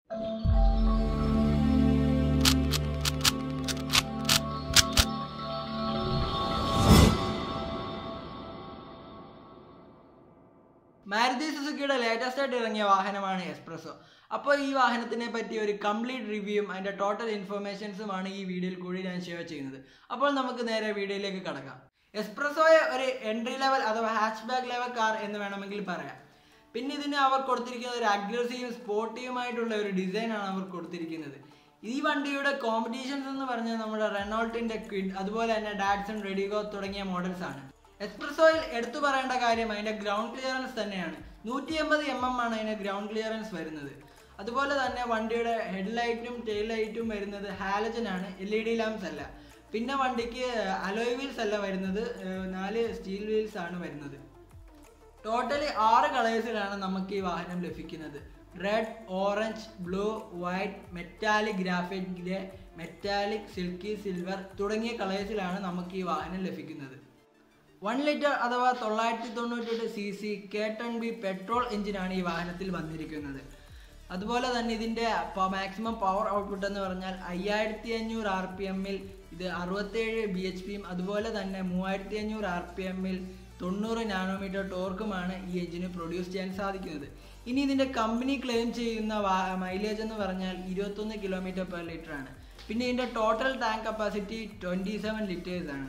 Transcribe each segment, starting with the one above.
Maruti സുസുക്കിയുടെ latest ആയിട്ട് ഇറങ്ങിയ വാഹനമാണ് എക്സ്പ്രസോ അപ്പോൾ ഈ വാഹനത്തിനെ പറ്റി ഒരു കംപ്ലീറ്റ് റിവ്യൂവും അതിൻ്റെ ടോട്ടൽ ഇൻഫർമേഷൻസുമാണ് ഈ വീഡിയോയിൽ കൂടി ഞാൻ ഷെയർ ചെയ്യുന്നത് അപ്പോൾ നമുക്ക് നേരെ വീഡിയോയിലേക്ക് കടക്കാം എക്സ്പ്രസോയെ ഒരു എൻട്രി ലെവൽ അഥവാ ഹാച്ച് ബാക്ക് ലെവൽ കാർ എന്ന് വേണമെങ്കിൽ പറയാം പിന്നെ ഇതിന് അവർ കൊടുത്തിരിക്കുന്നത് ഒരു അഗ്രസീവ് സ്പോർട്ടീവുമായിട്ടുള്ള ഒരു ഡിസൈനാണ് അവർ കൊടുത്തിരിക്കുന്നത് ഈ വണ്ടിയുടെ കോമ്പറ്റീഷൻസ് എന്ന് പറഞ്ഞാൽ നമ്മുടെ റെനോൾട്ടിന്റെ ക്വിഡ് അതുപോലെ തന്നെ ഡാറ്റ്സൺ റെഡിഗോ തുടങ്ങിയ മോഡൽസ് ആണ് എക്സ്പ്രസോയിൽ എടുത്തു പറയേണ്ട കാര്യം അതിന്റെ ഗ്രൗണ്ട് ക്ലിയറൻസ് തന്നെയാണ് നൂറ്റി എൺപത് എം എം ആണ് അതിന്റെ ഗ്രൗണ്ട് ക്ലിയറൻസ് വരുന്നത് അതുപോലെ തന്നെ വണ്ടിയുടെ ഹെഡ്ലൈറ്റും ടെയിൽ ലൈറ്റും വരുന്നത് ഹാലജൻ ആണ് എൽ ഇ ഡി ലാംപ്സ് അല്ല പിന്നെ വണ്ടിക്ക് അലോയ് വീൽസ് അല്ല വരുന്നത് ഏർ നാല് സ്റ്റീൽ വീൽസ് ആണ് വരുന്നത് ടോട്ടലി ആറ് കളേഴ്സിലാണ് നമുക്ക് ഈ വാഹനം ലഭിക്കുന്നത് red orange blue white metallic graphite grey metallic silky silver തുടങ്ങിയ കളേഴ്സിലാണ് നമുക്ക് ഈ വാഹനം ലഭിക്കുന്നത് വൺ ലിറ്റർ അഥവാ തൊള്ളായിരത്തി തൊണ്ണൂറ്റെട്ട് C C K ten B petrol എഞ്ചിനാണ് ഈ വാഹനത്തിൽ വന്നിരിക്കുന്നത് അതുപോലെ തന്നെ ഇതിൻ്റെ മാക്സിമം പവർ ഔട്ട്പുട്ട് എന്ന് പറഞ്ഞാൽ അയ്യായിരത്തി അഞ്ഞൂറ് ആർ പി എമ്മിൽ ഇത് അറുപത്തേഴ് ബി എച്ച് പിയും അതുപോലെ തന്നെ മൂവായിരത്തി അഞ്ഞൂറ് ആർ പി എമ്മിൽ തൊണ്ണൂറ് നാനോമീറ്റർ ടോർക്കുമാണ് ഈ എഞ്ചിന് പ്രൊഡ്യൂസ് ചെയ്യാൻ സാധിക്കുന്നത് ഇനി ഇതിൻ്റെ കമ്പനി ക്ലെയിം ചെയ്യുന്ന മൈലേജ് എന്ന് പറഞ്ഞാൽ ഇരുപത്തൊന്ന് കിലോമീറ്റർ പെർ ലിറ്റർ ആണ് പിന്നെ ഇതിൻ്റെ total tank capacity twenty seven litres ആണ്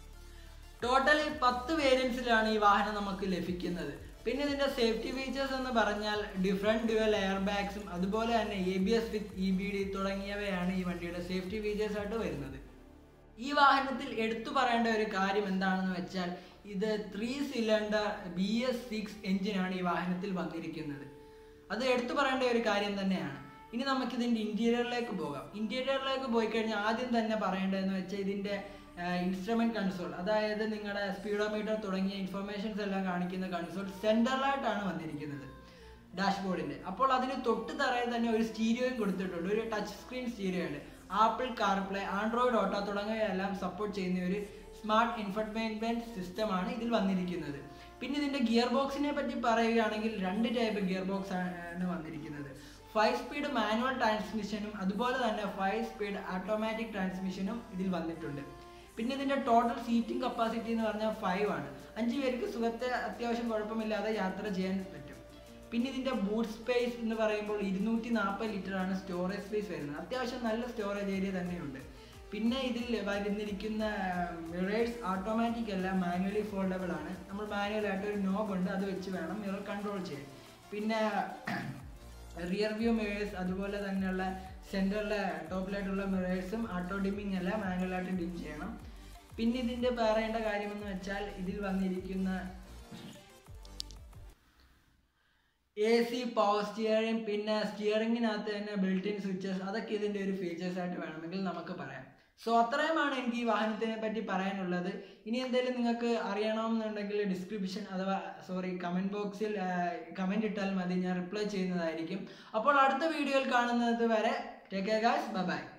ടോട്ടലി പത്ത് വേരിയൻസിലാണ് ഈ വാഹനം നമുക്ക് ലഭിക്കുന്നത് പിന്നെ ഇതിന്റെ സേഫ്റ്റി ഫീച്ചേഴ്സ് എന്ന് പറഞ്ഞാൽ ഡിഫറെൻറ്റ് ഡ്യുവൽ എയർ ബാഗ്സും അതുപോലെ തന്നെ A B S with E B D തുടങ്ങിയവയാണ് ഈ വണ്ടിയുടെ സേഫ്റ്റി ഫീച്ചേഴ്സ് ആയിട്ട് വരുന്നത് ഈ വാഹനത്തിൽ എടുത്തു പറയേണ്ട ഒരു കാര്യം എന്താണെന്ന് വെച്ചാൽ ഇത് three cylinder B S six എഞ്ചിനാണ് ഈ വാഹനത്തിൽ വന്നിരിക്കുന്നത് അത് എടുത്തു പറയേണ്ട ഒരു കാര്യം തന്നെയാണ് ഇനി നമുക്ക് ഇതിന്റെ ഇന്റീരിയറിലേക്ക് പോകാം ഇന്റീരിയറിലേക്ക് പോയി കഴിഞ്ഞാൽ ആദ്യം തന്നെ പറയേണ്ടതെന്ന് വെച്ചാൽ ഇതിന്റെ ഇൻസ്ട്രുമെന്റ് കൺസോൾ അതായത് നിങ്ങളുടെ സ്പീഡോമീറ്റർ തുടങ്ങിയ ഇൻഫർമേഷൻസ് എല്ലാം കാണിക്കുന്ന കൺസോൾ സെൻട്രലായിട്ടാണ് വന്നിരിക്കുന്നത് ഡാഷ്ബോർഡിന്റെ അപ്പോൾ അതിന് തൊട്ട് തറയിൽ തന്നെ ഒരു സ്റ്റീരിയോയും കൊടുത്തിട്ടുണ്ട് ഒരു ടച്ച് സ്ക്രീൻ സ്റ്റീരിയോ ഉണ്ട് ആപ്പിൾ കാർപ്ലേ ആൻഡ്രോയിഡ് ഓട്ടോ തുടങ്ങിയവയെല്ലാം സപ്പോർട്ട് ചെയ്യുന്ന ഒരു സ്മാർട്ട് ഇൻഫർടൈൻമെന്റ് സിസ്റ്റമാണ് ഇതിൽ വന്നിരിക്കുന്നത് പിന്നെ ഇതിന്റെ ഗിയർ ബോക്സിനെ പറ്റി പറയുകയാണെങ്കിൽ രണ്ട് ടൈപ്പ് ഗിയർ ബോക്സ് ആണ് വന്നിരിക്കുന്നത് ഫൈവ് സ്പീഡ് മാനുവൽ ട്രാൻസ്മിഷനും അതുപോലെ തന്നെ ഫൈവ് സ്പീഡ് ഓട്ടോമാറ്റിക് ട്രാൻസ്മിഷനും ഇതിൽ വന്നിട്ടുണ്ട് പിന്നെ ഇതിന്റെ ടോട്ടൽ സീറ്റിംഗ് കപ്പാസിറ്റി എന്ന് പറഞ്ഞാൽ ഫൈവ് ആണ് അഞ്ച് പേർക്ക് സുഖത്തെ അത്യാവശ്യം കുഴപ്പമില്ലാതെ യാത്ര ചെയ്യാൻ പറ്റും പിന്നെ ഇതിന്റെ ബൂട്ട് സ്പേസ് എന്ന് പറയുമ്പോൾ ഇരുന്നൂറ്റി നാൽപ്പത് ലിറ്റർ ആണ് സ്റ്റോറേജ് സ്പേസ് വരുന്നത് അത്യാവശ്യം നല്ല സ്റ്റോറേജ് ഏരിയ തന്നെയുണ്ട് പിന്നെ ഇതിൽ വരുന്നിരിക്കുന്ന മിറേഴ്സ് ഓട്ടോമാറ്റിക് അല്ല മാനുവലി ഫോൾഡബിൾ ആണ് നമ്മൾ മാനുവലായിട്ട് ഒരു നോബ് ഉണ്ട് അത് വെച്ച് വേണം മിറർ കൺട്രോൾ ചെയ്യാൻ പിന്നെ റിയർ വ്യൂ മിറേഴ്സ് അതുപോലെ തന്നെയുള്ള സെൻറ്ററിലെ ടോപ്പിലായിട്ടുള്ള മിറേഴ്സും ഓട്ടോ ഡിമ്മിങ് അല്ല മാനുവലായിട്ട് ഡിം ചെയ്യണം പിന്നെ ഇതിൻ്റെ പറയേണ്ട കാര്യമെന്ന് വെച്ചാൽ ഇതിൽ വന്നിരിക്കുന്ന എ സി പവർ സ്റ്റിയറിംഗ് പിന്നെ സ്റ്റിയറിങ്ങിനകത്ത് തന്നെ ബിൽറ്റ് ഇൻ സ്വിച്ചസ് അതൊക്കെ ഇതിൻ്റെ ഒരു ഫീച്ചേഴ്സ് ആയിട്ട് വേണമെങ്കിൽ നമുക്ക് പറയാം സോ അത്രയുമാണ് എനിക്ക് ഈ വാഹനത്തിനെ പറ്റി പറയാനുള്ളത് ഇനി എന്തെങ്കിലും നിങ്ങൾക്ക് അറിയണമെന്നുണ്ടെങ്കിൽ ഡിസ്ക്രിപ്ഷൻ അഥവാ സോറി കമൻറ്റ് ബോക്സിൽ കമൻറ്റ് ഇട്ടാൽ മതി ഞാൻ റിപ്ലൈ ചെയ്യുന്നതായിരിക്കും അപ്പോൾ അടുത്ത വീഡിയോയിൽ കാണുന്നത് വരെ take care guys bye by